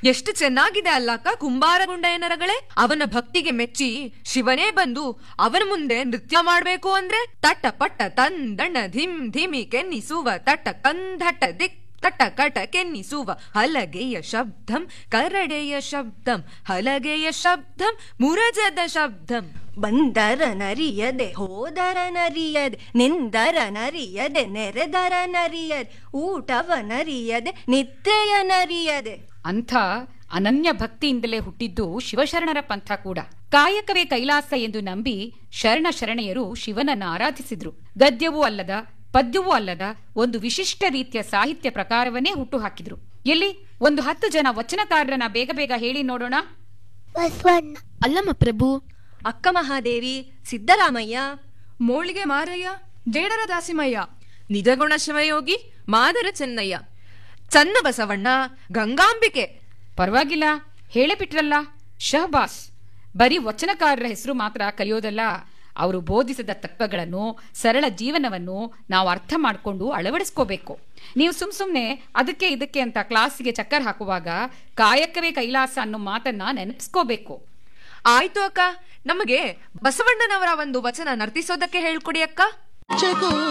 ಎಷ್ಟು ಚೆನ್ನಾಗಿದೆ ಅಲ್ಲಕ್ಕ ಕುಂಬಾರಗುಂಡಯ್ಯನರಗಳೇ ಅವನ ಭಕ್ತಿಗೆ ಮೆಚ್ಚಿ ಶಿವನೇ ಬಂದು ಅವನ ಮುಂದೆ ನೃತ್ಯ ಮಾಡ್ಬೇಕು ಅಂದ್ರೆ ತಟ್ಟ ಪಟ್ಟ ತಂದಣ್ಣ ಧಿಮ್ ಧಿಮಿ ಕೆನ್ನಿಸುವ ತಟ್ಟ ಕಂದಟ್ಟ ದಿಕ್ ತಟ್ಟ ಕಟ ಕೆನ್ನಿಸುವ ಹಲಗೆಯ ಶಬ್ದಂ ಕರಡೆಯ ಶಬ್ದಂ ಹಲಗೆಯ ಶಬ್ದಂ ಮುರಜದ ಶಬ್ದಂ ಬಂದರ ನರಿಯದೆ ಹೋದರ ನರಿಯದೆ ನಿಂದರ ನರಿಯದೆ ನೆರೆದರ ನರಿಯದೆ ಊಟವ ನರಿಯದೆ ನಿತ್ರೆಯ ನರಿಯದೆ ಅಂಥ ಅನನ್ಯ ಭಕ್ತಿಯಿಂದಲೇ ಹುಟ್ಟಿದ್ದು ಶಿವಶರಣರ ಪಂಥ ಕೂಡ ಕಾಯಕವೇ ಕೈಲಾಸ ಎಂದು ನಂಬಿ ಶರಣ ಶರಣೆಯರು ಶಿವನನ್ನ ಆರಾಧಿಸಿದ್ರು ಗದ್ಯವೂ ಅಲ್ಲದ ಪದ್ಯವೂ ಅಲ್ಲದ ಒಂದು ವಿಶಿಷ್ಟ ರೀತಿಯ ಸಾಹಿತ್ಯ ಪ್ರಕಾರವನ್ನೇ ಹುಟ್ಟುಹಾಕಿದ್ರು ಎಲ್ಲಿ ಒಂದು ಹತ್ತು ಜನ ವಚನಕಾರರನ್ನ ಬೇಗ ಬೇಗ ಹೇಳಿ ನೋಡೋಣ ಬಸವಣ್ಣ ಅಲ್ಲಮ್ಮ ಪ್ರಭು ಅಕ್ಕ ಮಹಾದೇವಿ ಸಿದ್ದರಾಮಯ್ಯ ಮೋಳಿಗೆ ಮಾರಯ್ಯ ಜೇಡರ ದಾಸಿಮಯ್ಯ ನಿಜಗುಣ ಶಿವಯೋಗಿ ಮಾದರ ಚೆನ್ನಯ್ಯ ಚನ್ನ ಬಸವಣ್ಣ ಗಂಗಾಂಬಿಕೆ ಪರವಾಗಿಲ್ಲ ಹೇಳೇ ಬಿಟ್ರಲ್ಲ ಶಹಬಾಸ್ ಬರೀ ವಚನಕಾರರ ಹೆಸರು ಮಾತ್ರ ಕಲಿಯೋದಲ್ಲ ಅವರು ಬೋಧಿಸಿದ ತತ್ವಗಳನ್ನು ಸರಳ ಜೀವನವನ್ನು ನಾವು ಅರ್ಥ ಮಾಡಿಕೊಂಡು ಅಳವಡಿಸ್ಕೋಬೇಕು ನೀವು ಸುಮ್ ಸುಮ್ನೆ ಅದಕ್ಕೆ ಇದಕ್ಕೆ ಅಂತ ಕ್ಲಾಸಿಗೆ ಚಕ್ಕರ್ ಹಾಕುವಾಗ ಕಾಯಕವೇ ಕೈಲಾಸ ಅನ್ನೋ ಮಾತನ್ನ ನೆನಪಿಸ್ಕೋಬೇಕು ಆಯ್ತು ಅಕ್ಕ ನಮಗೆ ಬಸವಣ್ಣನವರ ಒಂದು ವಚನ ನರ್ತಿಸೋದಕ್ಕೆ ಹೇಳ್ಕೊಡಿ ಅಕ್ಕ ಜಗೋ